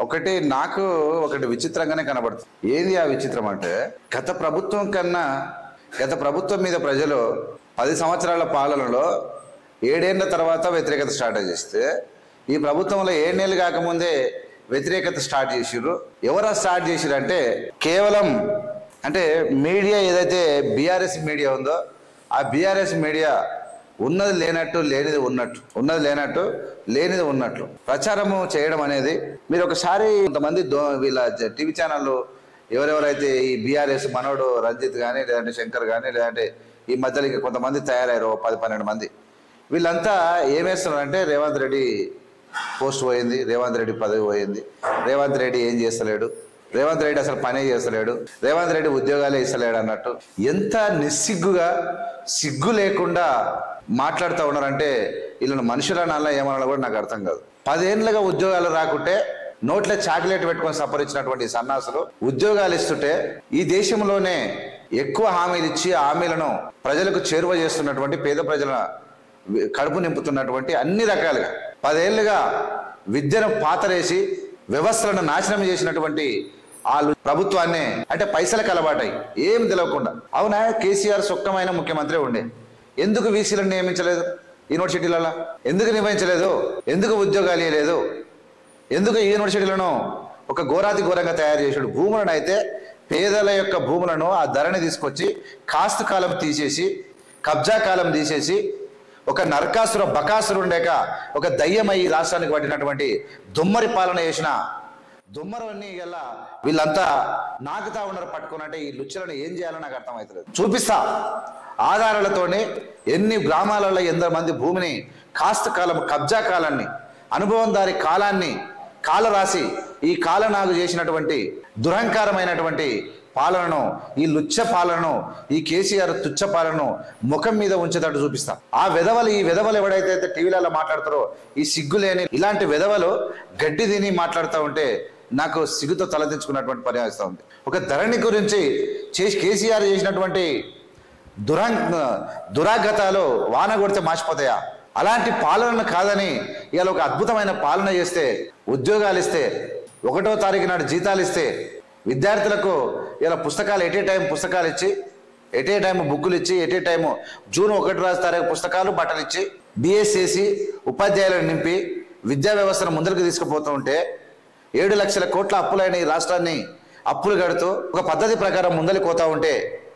ఒకటి నాకు ఒకటి విచిత్రంగానే కనబడుతుంది ఏది ఆ విచిత్రం అంటే గత ప్రభుత్వం కన్నా గత ప్రభుత్వం మీద ప్రజలు పది సంవత్సరాల పాలనలో ఏడేళ్ల తర్వాత వ్యతిరేకత స్టార్ట్ చేస్తే ఈ ప్రభుత్వంలో ఏడేళ్ళు కాకముందే వ్యతిరేకత స్టార్ట్ చేసిర్రు ఎవరా స్టార్ట్ చేసిర్రు అంటే కేవలం అంటే మీడియా ఏదైతే బీఆర్ఎస్ మీడియా ఉందో ఆ బీఆర్ఎస్ మీడియా ఉన్నది లేనట్టు లేనిది ఉన్నట్టు ఉన్నది లేనట్టు లేనిది ఉన్నట్లు ప్రచారము చేయడం అనేది మీరు ఒకసారి కొంతమంది దో వీళ్ళ జ- టీవీ ఛానళ్ళు ఎవరెవరైతే ఈ బీఆర్ఎస్ మనోడు రంజిత్ కానీ లేదంటే శంకర్ కానీ లేదంటే ఈ మధ్యలో ఇంకా కొంతమంది తయారయ్యారు ఓ పది పన్నెండు మంది వీళ్ళంతా ఏమేస్తున్నారంటే రేవంత్ రెడ్డి పోస్ట్ పోయింది రేవంత్ రెడ్డి పదవి పోయింది రేవంత్ రెడ్డి ఏం చేస్తలేడు రేవంత్ రెడ్డి అసలు పనే చేస్తలేడు రేవంత్ రెడ్డి ఉద్యోగాలే ఇస్తలేడు అన్నట్టు ఎంత నిస్సిగ్గుగా సిగ్గు లేకుండా మాట్లాడుతూ ఉన్నారంటే వీళ్ళని మనుషులనాలా ఏమన్నా కూడా నాకు అర్థం కాదు పదేళ్ళుగా ఉద్యోగాలు రాకుంటే నోట్ల చాక్లెట్ పెట్టుకొని సపరించినటువంటి సన్నాసులు ఉద్యోగాలు ఇస్తుంటే ఈ దేశంలోనే ఎక్కువ హామీలు ఇచ్చి ఆ హామీలను ప్రజలకు చేరువ చేస్తున్నటువంటి పేద ప్రజల కడుపు నింపుతున్నటువంటి అన్ని రకాలుగా పదేళ్లుగా విద్యను పాతరేసి వ్యవస్థలను నాశనం చేసినటువంటి వాళ్ళు ప్రభుత్వాన్ని అంటే పైసలకు అలవాటాయి ఏం తెలియకుండా అవునా కేసీఆర్ సుఖమైన ముఖ్యమంత్రి ఉండే ఎందుకు వీసీలను నియమించలేదు యూనివర్సిటీలలో ఎందుకు నిర్వహించలేదు ఎందుకు ఉద్యోగాలు ఇవ్వలేదు ఎందుకు ఈ యూనివర్సిటీలను ఒక ఘోరాతి ఘోరంగా తయారు చేసాడు భూములను అయితే పేదల యొక్క భూములను ఆ ధరని తీసుకొచ్చి కాస్తు కాలం తీసేసి కబ్జా కాలం తీసేసి ఒక నరకాసుర బకాసురు ఉండేక ఒక దయ్యమై ఈ రాష్ట్రానికి పట్టినటువంటి దుమ్మరి పాలన చేసిన దుమ్మరవన్నీ గల్లా వీళ్ళంతా నాకుతా ఉన్నారు పట్టుకున్నట్టే ఈ లుచ్చలను ఏం చేయాలో నాకు అర్థమవుతలేదు చూపిస్తా ఆధారాలతోనే ఎన్ని గ్రామాలలో ఎందరు మంది భూమిని కాస్త కాలం కబ్జా కాలాన్ని అనుభవందారి కాలాన్ని కాల రాసి ఈ కాలనాగు చేసినటువంటి దురహంకారమైనటువంటి పాలనను ఈ లుచ్చ పాలనను ఈ కేసీఆర్ తుచ్చ పాలనను ముఖం మీద ఉంచేటట్టు చూపిస్తా ఆ విధవలు ఈ విధవలు ఎవడైతే అయితే టీవీలలో మాట్లాడతారో ఈ సిగ్గు లేని ఇలాంటి విధవలు గడ్డి తిని మాట్లాడుతూ ఉంటే నాకు సిగ్గుతో తలదించుకున్నటువంటి పరిహారిస్తూ ఉంది ఒక ధరణి గురించి చేసి కేసీఆర్ చేసినటువంటి దురం దురాగతాలు వాన కొడితే మాసిపోతాయా అలాంటి పాలనను కాదని ఇవాళ ఒక అద్భుతమైన పాలన చేస్తే ఉద్యోగాలు ఇస్తే ఒకటో తారీఖు నాడు జీతాలు ఇస్తే విద్యార్థులకు ఇలా పుస్తకాలు ఎట్ ఏ టైం పుస్తకాలు ఇచ్చి ఎట్ ఏ టైం బుక్కులు ఇచ్చి ఎట్ ఏ టైము జూన్ ఒకటి రాజు తారీఖు పుస్తకాలు బట్టలు ఇచ్చి బిఎస్ చేసి ఉపాధ్యాయులను నింపి విద్యా వ్యవస్థను ముందరికి తీసుకుపోతూ ఉంటే ఏడు లక్షల కోట్ల అప్పులైన ఈ రాష్ట్రాన్ని అప్పులు కడుతూ ఒక పద్ధతి ప్రకారం ముందరికి పోతా ఉంటే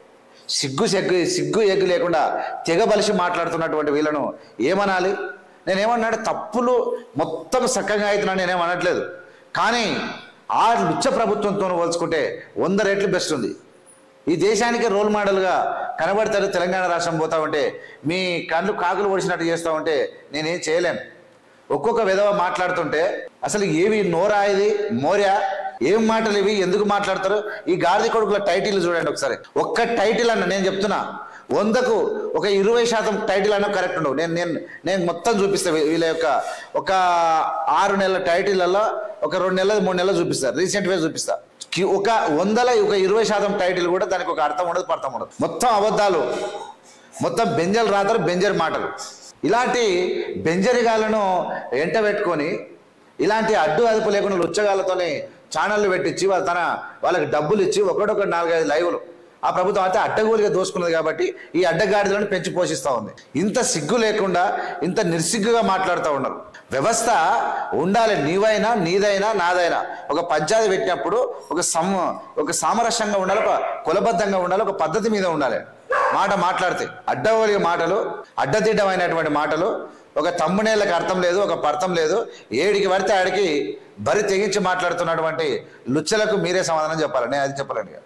సిగ్గు సెగ్గు సిగ్గు ఎగ్గు లేకుండా తెగబలిసి మాట్లాడుతున్నటువంటి వీళ్ళను ఏమనాలి నేనేమన్నాడు తప్పులు మొత్తం చక్కగా అవుతున్నాను నేనేం అనట్లేదు కానీ ఆ లుచ్చ ప్రభుత్వంతో పోల్చుకుంటే వంద రెట్లు బెస్ట్ ఉంది ఈ దేశానికి రోల్ మోడల్గా కనబడతారు తెలంగాణ రాష్ట్రం పోతా ఉంటే మీ కళ్ళు కాకులు పొడిచినట్టు చేస్తూ ఉంటే నేనేం చేయలేను ఒక్కొక్క విధవ మాట్లాడుతుంటే అసలు ఏవి నోరా ఇది మోర్యా ఏం మాటలు ఇవి ఎందుకు మాట్లాడతారు ఈ గాడిద కొడుకుల టైటిల్ చూడండి ఒకసారి ఒక్క టైటిల్ అన్న నేను చెప్తున్నా వందకు ఒక ఇరవై శాతం టైటిల్ అన్న కరెక్ట్ ఉండవు నేను నేను నేను మొత్తం చూపిస్తా వీ- వీళ్ళ యొక్క ఒక ఆరు నెలల టైటిల్లలో ఒక రెండు నెలలు మూడు నెలలు చూపిస్తా రీసెంట్గా చూపిస్తా కి- ఒక వందల ఒక ఇరవై శాతం టైటిల్ కూడా దానికి ఒక అర్థం ఉండదు పర్థం ఉండదు మొత్తం అబద్ధాలు మొత్తం బెంజల్ రాతలు బెంజర్ మాటలు ఇలాంటి బెంజరిగాలను ఎంట పెట్టుకొని ఇలాంటి అడ్డు అదుపు లేకుండా లుచ్చగాళ్ళతోని ఛానళ్ళు పెట్టించి వాళ్ళ తన వాళ్ళకి డబ్బులు ఇచ్చి ఒకటొక నాలుగైదు లైవ్లు ఆ ప్రభుత్వం అయితే అడ్డగోలుగా దోసుకున్నది కాబట్టి ఈ అడ్డగాడిదలను పెంచి పోషిస్తూ ఉంది ఇంత సిగ్గు లేకుండా ఇంత నిర్సిగ్గుగా మాట్లాడుతూ ఉన్నారు వ్యవస్థ ఉండాలి నీవైనా నీదైనా నాదైనా ఒక పంచాయతీ పెట్టినప్పుడు ఒక సమ ఒక సామరస్యంగా ఉండాలి ఒక కులబద్ధంగా ఉండాలి ఒక పద్ధతి మీద ఉండాలి మాట మాట్లాడితే అడ్డగోలిగా మాటలు అడ్డదిడ్డమైనటువంటి మాటలు ఒక తమ్మునేళ్ళకి అర్థం లేదు ఒక పర్థం లేదు ఏడికి పడితే ఆడికి బరి తెగించి మాట్లాడుతున్నటువంటి లుచ్చలకు మీరే సమాధానం చెప్పాలి నేను అది చెప్పలేను ఇక.